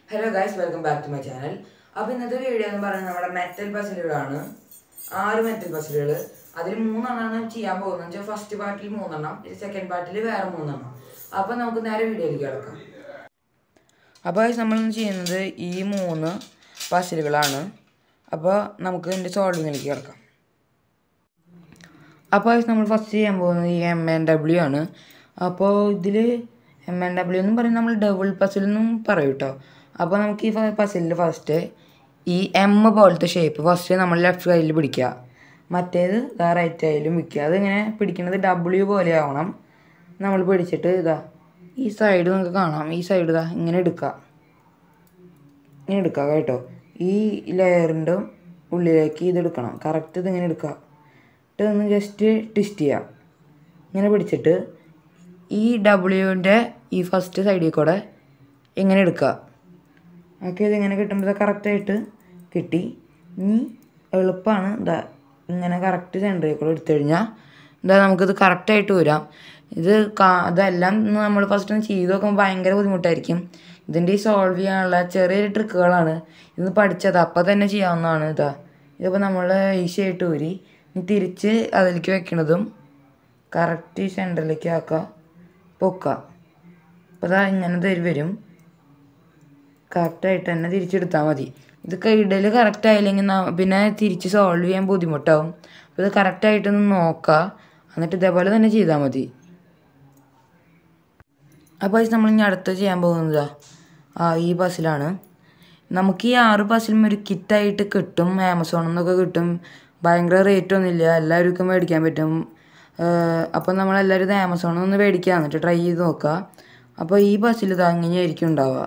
hello guys welcome back to my channel അപ്പോൾ ഇന്നത്തെ video എന്ന് പറയുന്നത് നമ്മുടെ മെറ്റൽ പസിലുകളാണ് ആറ് മെറ്റൽ പസിലുകൾ അതിൽ മൂന്നെണ്ണമാണ് ചെയ്യാൻ പോകുന്നത് വെച്ചാൽ ഫസ്റ്റ് പാർട്ടിൽ മൂന്നെണ്ണം സെക്കൻഡ് പാർട്ടിൽ വേറെ മൂന്നെണ്ണം അപ്പോൾ നമുക്ക് നേരെ വീഡിയോയിലേക്ക് കിടക്കാം അപ്പോൾ ഗൈസ് നമ്മളിന്ന് ചെയ്യുന്നത് ഈ മൂന്ന് പസിലുകളാണ് അപ്പോൾ നമുക്ക് ഇതിൻ്റെ സോൾവിങ്ങിലേക്ക് കിടക്കാം അപ്പോൾ ഗൈസ് നമ്മൾ ഫസ്റ്റ് ചെയ്യാൻ പോകുന്നത് ഈ എം എൻ ഡബ്ല്യു ആണ് അപ്പോൾ ഇതിൽ എം എൻ ഡബ്ല്യു എന്നും പറയും നമ്മൾ ഡബിൾ പസിൽ എന്നും പറയും കേട്ടോ അപ്പോൾ നമുക്ക് ഈ പസിലിൽ ഫസ്റ്റ് ഈ എം പോലത്തെ ഷേപ്പ് ഫസ്റ്റ് നമ്മൾ ലെഫ്റ്റ് കയ്യിൽ പിടിക്കുക മറ്റേത് റൈറ്റ് കയ്യിലും പിടിക്കുക അതിങ്ങനെ പിടിക്കുന്നത് ഡബ്ല്യു പോലെ ആവണം നമ്മൾ പിടിച്ചിട്ട് ഇതാ ഈ സൈഡ് നിങ്ങൾക്ക് കാണാം ഈ സൈഡ് ഇതാ ഇങ്ങനെ എടുക്കുക ഇങ്ങനെ എടുക്കുക കേട്ടോ ഈ ലെയറിൻ്റെ ഉള്ളിലേക്ക് ഇത് എടുക്കണം കറക്റ്റ് ഇതിങ്ങനെ എടുക്കുക എന്നിട്ട് ഒന്ന് ജസ്റ്റ് ട്വിസ്റ്റ് ചെയ്യാം ഇങ്ങനെ പിടിച്ചിട്ട് ഈ ഡബ്ല്യുവിൻ്റെ ഈ ഫസ്റ്റ് സൈഡിൽ കൂടെ ഇങ്ങനെ എടുക്കുക ഓക്കെ ഇതിങ്ങനെ കിട്ടുമ്പോൾ കറക്റ്റായിട്ട് കിട്ടി ഇനി എളുപ്പമാണ് ഇതാ ഇങ്ങനെ കറക്റ്റ് സെൻറ്ററിൽ കൂടെ എടുത്തു കഴിഞ്ഞാൽ എന്താ നമുക്കിത് കറക്റ്റായിട്ട് വരാം ഇത് കാ ഇതെല്ലാം നമ്മൾ ഫസ്റ്റ് ഒന്ന് ചെയ്ത് നോക്കുമ്പോൾ ഭയങ്കര ബുദ്ധിമുട്ടായിരിക്കും ഇതിൻ്റെ ഈ സോൾവ് ചെയ്യാനുള്ള ചെറിയ ട്രിക്കുകളാണ് ഇന്ന് പഠിച്ചത് അപ്പം തന്നെ ചെയ്യാവുന്നതാണ് ഇതാ ഇതിപ്പോൾ നമ്മൾ ഈസി ആയിട്ട് ഊരി ഇനി തിരിച്ച് അതിലേക്ക് വെക്കണതും കറക്റ്റ് സെൻറ്ററിലേക്ക് ആക്കുക പൊക്കുക അപ്പോൾ ഇതാ ഇങ്ങനെ തരും വരും കറക്റ്റായിട്ട് തന്നെ തിരിച്ചെടുത്താൽ മതി ഇത് ഇടയിൽ കറക്റ്റ് ആയില്ലെങ്കിൽ ന- പിന്നെ തിരിച്ച് സോൾവ് ചെയ്യാൻ ബുദ്ധിമുട്ടാവും അപ്പോൾ ഇത് കറക്റ്റായിട്ടൊന്ന് നോക്കുക എന്നിട്ട് ഇതേപോലെ തന്നെ ചെയ്താൽ മതി അപ്പോൾ നമ്മൾ ഇനി അടുത്ത് ചെയ്യാൻ പോകുന്നതാ ആ ഈ ബസ്സിലാണ് നമുക്ക് ഈ ആറ് ബസ്സിലും ഒരു കിറ്റായിട്ട് കിട്ടും ആമസോണിൽ നിന്നൊക്കെ കിട്ടും ഭയങ്കര റേറ്റ് ഒന്നുമില്ല എല്ലാവർക്കും മേടിക്കാൻ പറ്റും അപ്പോൾ നമ്മളെല്ലാവരും ഇത് ആമസോണിൽ നിന്ന് മേടിക്കുക എന്നിട്ട് ട്രൈ ചെയ്ത് നോക്കുക അപ്പോൾ ഈ ബസ്സിൽ ഇത് അങ്ങനെയായിരിക്കും ഉണ്ടാവുക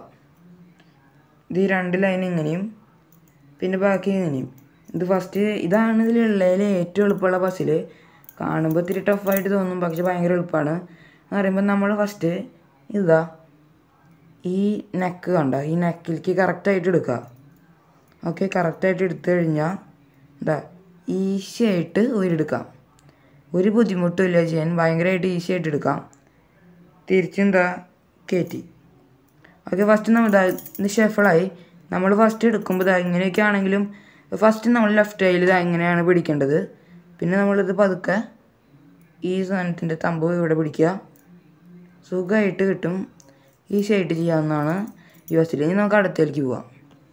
ഇത് ഈ രണ്ട് ലൈൻ ഇങ്ങനെയും പിന്നെ ബാക്കി ഇങ്ങനെയും ഇത് ഫസ്റ്റ് ഇതാണ് ഇതിലുള്ളതിൽ ഏറ്റവും എളുപ്പമുള്ള ബസ്സിൽ കാണുമ്പോൾ ഇത്തിരി ടഫായിട്ട് തോന്നും പക്ഷെ ഭയങ്കര എളുപ്പമാണ് എന്ന് പറയുമ്പോൾ നമ്മൾ ഫസ്റ്റ് ഇതാ ഈ നെക്ക് കണ്ട ഈ നെക്കിലേക്ക് കറക്റ്റായിട്ട് എടുക്കുക ഓക്കെ കറക്റ്റായിട്ട് എടുത്തു കഴിഞ്ഞാൽ ഇതാ ഈസി ആയിട്ട് ഊരെടുക്കാം ഒരു ബുദ്ധിമുട്ടും ഇല്ല ചെയ്യാൻ ഭയങ്കരമായിട്ട് ഈസി ആയിട്ട് എടുക്കാം തിരിച്ചെന്താ കയറ്റി ഓക്കെ ഫസ്റ്റ് നമ്മൾ ഇതാ ഇത് ഷെഫിളായി നമ്മൾ ഫസ്റ്റ് എടുക്കുമ്പോൾ ഇതാ ഇങ്ങനെയൊക്കെ ആണെങ്കിലും ഫസ്റ്റ് നമ്മൾ ലെഫ്റ്റ് കയ്യിൽ ഇതാ ഇങ്ങനെയാണ് പിടിക്കേണ്ടത് പിന്നെ നമ്മളിത് പതുക്കെ ഈ സാധനത്തിൻ്റെ തമ്പ് ഇവിടെ പിടിക്കുക സുഖമായിട്ട് കിട്ടും ഈസി ആയിട്ട് ചെയ്യാവുന്നതാണ് ഈ ബസ്സിൽ ഇനി നമുക്ക് അടുത്തേക്ക് പോവാം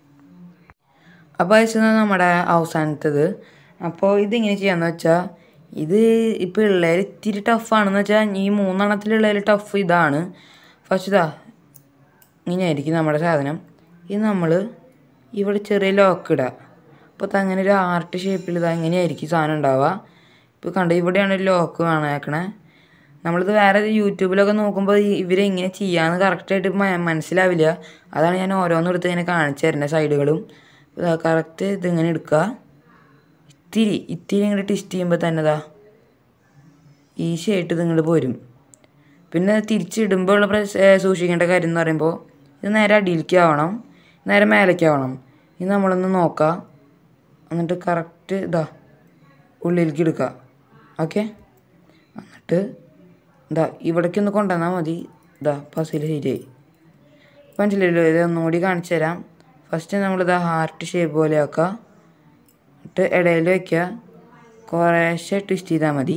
അപ്പോൾ അയച്ചത് നമ്മുടെ അവസാനത്തത് അപ്പോൾ ഇതിങ്ങനെ ചെയ്യാന്ന് വെച്ചാൽ ഇത് ഇപ്പോൾ ഉള്ളതിൽ ഇത്തിരി ടഫാണെന്ന് വെച്ചാൽ ഈ മൂന്നെണ്ണത്തിലുള്ളതിൽ ടഫ് ഇതാണ് ഫസ്റ്റ് ഇതാ ഇങ്ങനെയായിരിക്കും നമ്മുടെ സാധനം ഇത് നമ്മൾ ഇവിടെ ചെറിയ ലോക്ക് ഇടുക അപ്പോൾ ഇത് അങ്ങനെ ഒരു ആർട്ട് ഷേപ്പിൽ ഇത് അങ്ങനെയായിരിക്കും സാധനം ഉണ്ടാവുക ഇപ്പോൾ കണ്ടോ ഇവിടെയാണ് ഒരു ലോക്ക് കാണാക്കണേ നമ്മളിത് വേറെ യൂട്യൂബിലൊക്കെ നോക്കുമ്പോൾ ഇവരെ ഇങ്ങനെ ചെയ്യാമെന്ന് കറക്റ്റായിട്ട് മനസ്സിലാവില്ല അതാണ് ഞാൻ ഓരോന്നും എടുത്ത് ഇങ്ങനെ കാണിച്ചു തരുന്നത് സൈഡുകളും കറക്റ്റ് ഇതിങ്ങനെ എടുക്കുക ഇത്തിരി ഇത്തിരി ഇങ്ങോട്ട് ടിസ്റ്റ് ചെയ്യുമ്പോൾ തന്നെ ഇതാ ഈസി ആയിട്ട് ഇത് ഇങ്ങോട്ട് പോരും പിന്നെ തിരിച്ചിടുമ്പോൾ ഉള്ള പ്രശ് ഏ, സൂക്ഷിക്കേണ്ട കാര്യം എന്ന് പറയുമ്പോൾ ഇത് നേരെ അടിയിലേക്ക് ആവണം നേരെ മേലേക്ക് ആവണം ഇത് നമ്മളൊന്ന് നോക്കാം എന്നിട്ട് കറക്റ്റ് ഇതാ ഉള്ളിലേക്ക് എടുക്കുക ഓക്കെ എന്നിട്ട് ഇതാ ഇവിടേക്ക് ഒന്ന് കൊണ്ടുവന്നാൽ മതി ഇതാ പസിൽ ശരിയായി മനസ്സിലല്ലോ ഇത് ഒന്നുകൂടി കാണിച്ചു തരാം ഫസ്റ്റ് നമ്മളിതാ ഹാർട്ട് ഷേപ്പ് പോലെ ആക്കുക എന്നിട്ട് ഇടയിൽ വയ്ക്കുക കുറേശ്ശെ ട്വിസ്റ്റ് ചെയ്താൽ മതി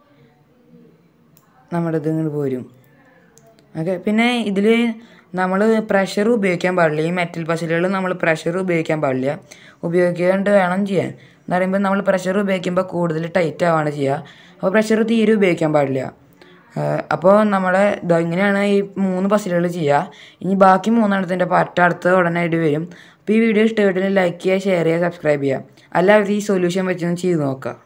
നമ്മുടെ ഇത് ഇങ്ങോട്ട് പോരും ഓക്കെ പിന്നെ ഇതിൽ നമ്മൾ പ്രഷർ ഉപയോഗിക്കാൻ പാടില്ല ഈ മെറ്റൽ പസിലുകൾ നമ്മൾ പ്രഷർ ഉപയോഗിക്കാൻ പാടില്ല ഉപയോഗിക്കാണ്ട് വേണം ചെയ്യാൻ എന്ന് പറയുമ്പോൾ നമ്മൾ പ്രഷർ ഉപയോഗിക്കുമ്പോൾ കൂടുതൽ ടൈറ്റ് ആവാണ് ചെയ്യുക അപ്പോൾ പ്രഷർ തീരെ ഉപയോഗിക്കാൻ പാടില്ല അപ്പോൾ നമ്മളെ ഇതാ ഇങ്ങനെയാണ് ഈ മൂന്ന് പസിലുകൾ ചെയ്യുക ഇനി ബാക്കി മൂന്നെണ്ണത്തിൻ്റെ പാർട്ട് അടുത്ത ഉടനായിട്ട് വരും അപ്പോൾ ഈ വീഡിയോ ഇഷ്ടപ്പെട്ടില്ല ലൈക്ക് ചെയ്യുക ഷെയർ ചെയ്യുക സബ്സ്ക്രൈബ് ചെയ്യുക എല്ലാവരും ഈ സൊല്യൂഷൻ വെച്ചൊന്ന് ചെയ്ത് നോക്കുക